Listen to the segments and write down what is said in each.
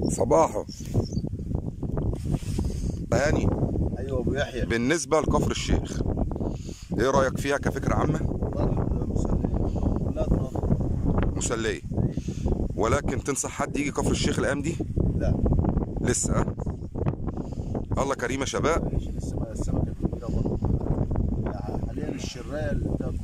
صباحه هاني ايوه ابو يحيى بالنسبة لكفر الشيخ ايه رأيك فيها كفكرة عامة والله مسلية كلها تنظف مسلية ولكن تنصح حد يجي كفر الشيخ الأيام دي لا لسه ها؟ الله كريم يا شباب ماشي لسه السمكه كبيره برضه يعني حاليا الشرايه اللي بتاكل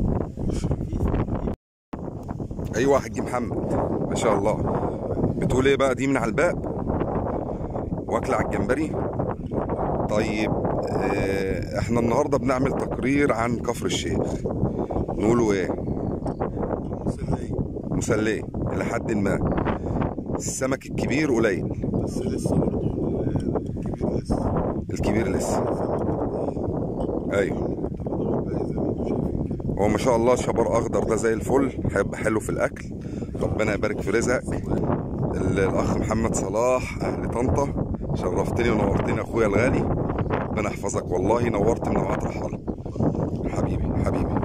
ايوه حاج محمد ما شاء الله بتقول ايه بقى دي من على الباب واكله على الجمبري طيب آه، احنا النهارده بنعمل تقرير عن كفر الشيخ نقوله ايه مسلية مسليه الى حد ما السمك الكبير قليل بس لسه برضه الكبير لسه الكبير لسه ايوه زي ما انتم شايفين كده هو ما شاء الله شبر اخضر ده زي الفل هيبقى حلو في الاكل ربنا يبارك في رزقك ال- الاخ محمد صلاح اهل طنطا شرفتني ونورتني اخويا الغالي ربنا يحفظك والله نورت من نوعات رحالة حبيبي حبيبي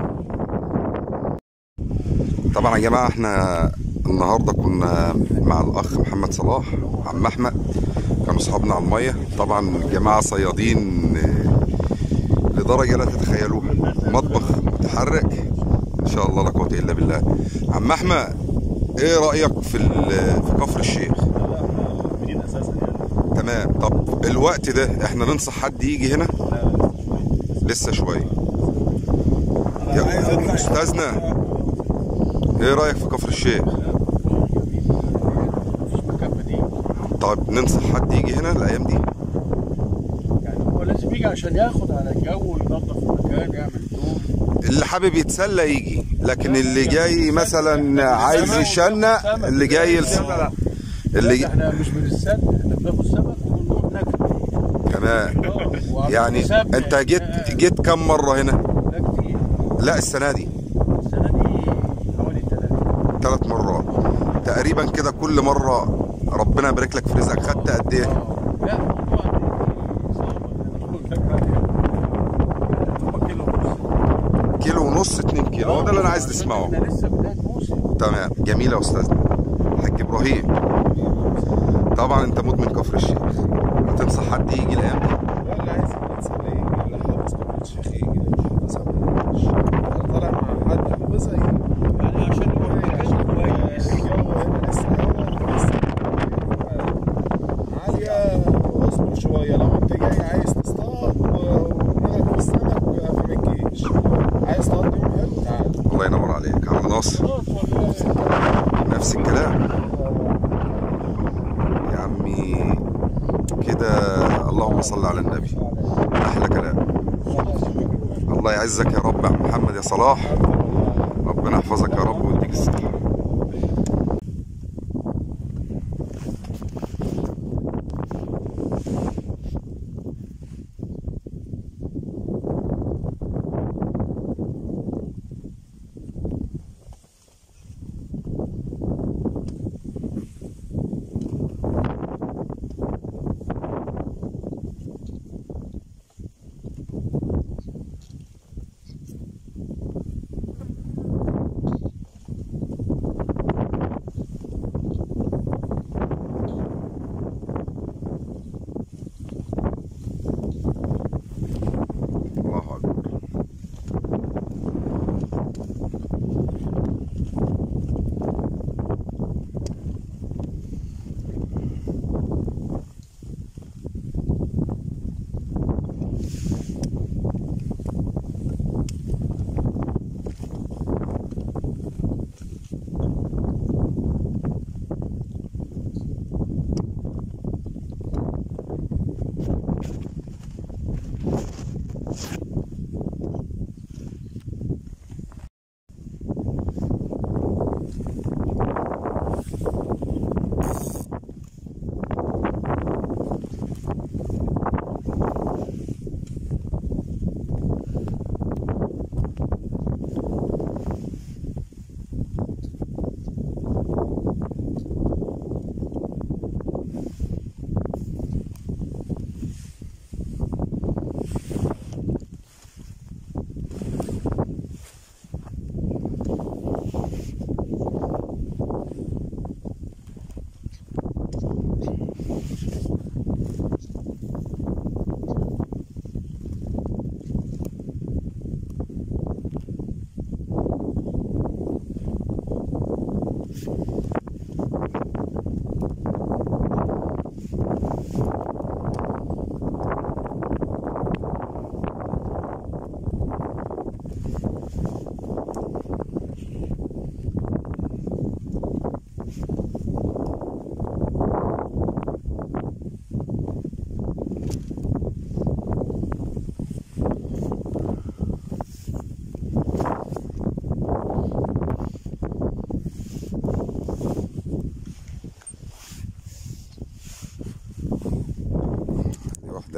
طبعا يا جماعه احنا النهارده كنا مع الاخ محمد صلاح وعم احمد كانوا اصحابنا على الميه طبعا الجماعه صيادين آه، لدرجه لا تتخيلوها مطبخ متحرك ان شاء الله لا قوه الا بالله عم احمد ايه رايك في ال- في كفر الشيخ مين اساسا يعني تمام طب الوقت ده احنا ننصح حد يجي هنا لسه شويه يا استاذنا ايه رايك في كفر الشيخ مفيش مكان بديل طب ننصح حد يجي هنا الايام دي يعني هو لازم يجي عشان ياخد على الجو وينظف المكان يعمل دوم اللي حابب يتسلى يجي لكن اللي جاي مثلا عايز يشنق اللي جاي الس... اللي اللي احنا مش بنستنى احنا بناخد سمك ونروح ناكل تمام آه، وعلى يعني حسابنا انت جيت إحنا- جيت كم مره هنا لا كتير لا السنه دي السنه دي حوالي ثلاثه ثلاث مرات تقريبا كده كل مره ربنا يبارك لك في رزقك خدت قد ايه لا الموضوع صعب هو كيلو ونص كيلو ونص 2 كيلو هو ده اللي انا عايز عشان نسمعه احنا لسه بدايه موسم تمام جميل يا استاذنا حاج ابراهيم طبعا انت مدمن كفر الشيخ هتنصح حد يجي الايام دي ولا عايز يتسلى يجي ولا حافظ كفر الشيخ يجي ولا حافظ أبو الشيخ. طالع مع حد حافظها يجي يعني عشان يبقى المكان كويس الجو هنا لسه هوا لسه عالية واصبر شوية لو انت جاي عايز تصطاد ودماغك في السمك فما تجيش عايز تقضي يوم حلو تعال الله ينور عليك عم ناصر نفس الكلام يا عمي كده اللهم صل على النبي احلى كلام الله يعزك يا رب يا عم محمد يا صلاح ربنا يحفظك يا رب ويديك الصحه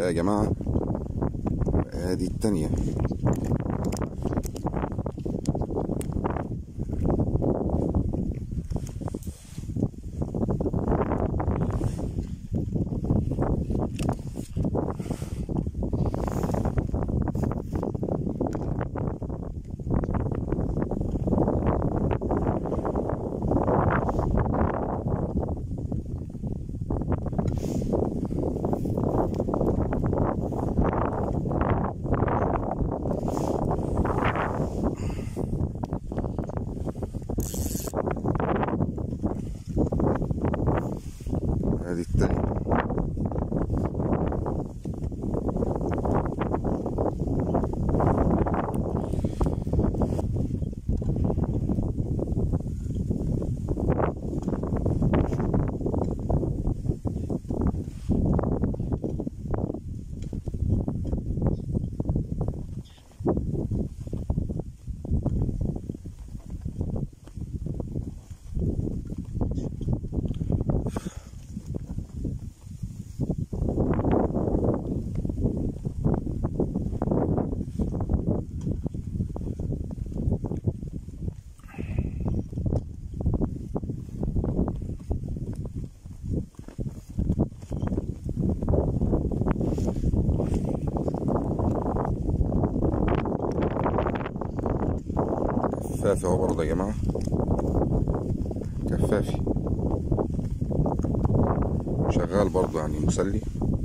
يا جماعة ادي التانية ادي التانية كفافي اهو برضه يا جماعة كفافي شغال برضه يعني مسلي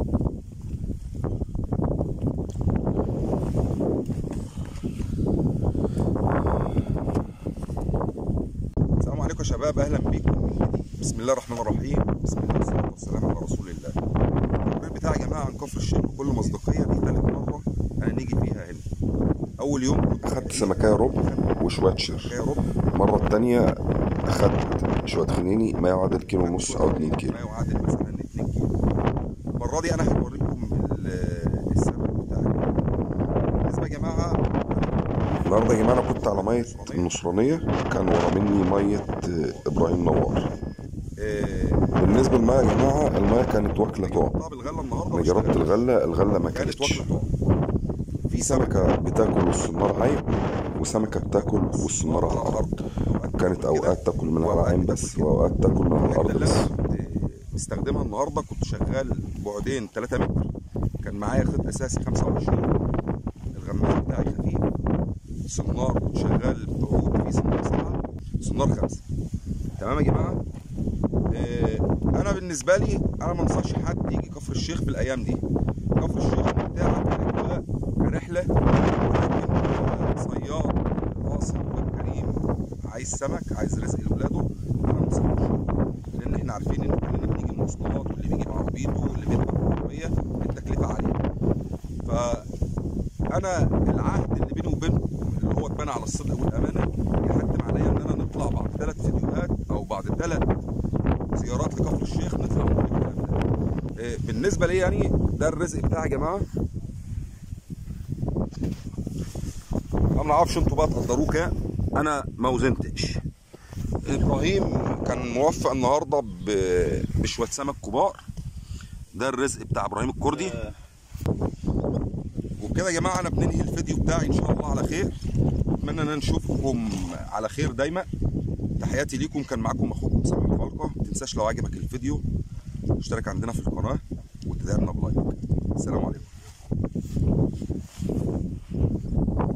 السلام عليكم يا شباب اهلا بيكم بسم الله الرحمن الرحيم بسم الله والصلاه والسلام على رسول الله التقرير بتاع يا جماعه عن كفر الشيخ بكل مصداقيه دي ثالث مره انا نيجي فيها هنا اول يوم كنت اخدت سمكايه ربع وشويه شر ربع المره الثانيه اخدت شويه خنيني ما يعادل كيلو ونص او 2 كيلو ما يعادل مثلا 2 كيلو المره دي انا هوريكم ال- السمك بتاعي بالنسبه يا جماعه النهارده يا جماعه انا كنت على ميه النصرانيه كان ورا مني ميه آه، ابراهيم نوار آه، بالنسبه للميه يا جماعه الميه كانت واكله طعم طعم الغله النهارده انا جربت الغله الغله ما كانت كانتش واكله طعم في سمكه بتاكل والسناره عين وسمكه بتاكل والسناره على الارض كانت اوقات تاكل من على العين بس واوقات تاكل من على الارض اللي بس انا كنت مستخدمها النهارده كنت شغال بعدين 3 متر كان معايا خيط اساسي 25 الغماز بتاعي خفيف سنار كنت شغال بعود في سنار سبعه سنار خمسه تمام يا جماعه آه، انا بالنسبه لي انا ما انصحش حد يجي كفر الشيخ في الايام دي كفر الشيخ ممتعه كرحله كرحله ولكن آه، صياد قاصد كريم عايز سمك عايز رزق لاولاده انا ما انصحوش لان احنا عارفين ان كلنا بنيجي مواصلات واللي بيجي بعربيته واللي بيركب بعربيه التكلفه عاليه فانا العهد اللي بيني وبينكم اللي هو اتبنى على الصدق والامانه يحتم عليا ان انا نطلع بعد ثلاث فيديوهات او بعد ثلاث زيارات لكفر الشيخ نطلع نقول الكلام ده إيه، بالنسبه لي يعني ده الرزق بتاعي يا جماعه انا ما اعرفش انتوا بقى تقدروه كام انا ما وزنتش ابراهيم كان موفق النهارده ب- بشويه سمك كبار ده الرزق بتاع ابراهيم الكردي وبكده يا جماعه انا بننهي الفيديو بتاعي ان شاء الله على خير اتمنى ان أنا نشوفكم على خير دايما تحياتي ليكم كان معاكم اخوكم سامح الفلقه ما تنساش لو عجبك الفيديو اشترك عندنا في القناه وتدعمنا بلايك السلام عليكم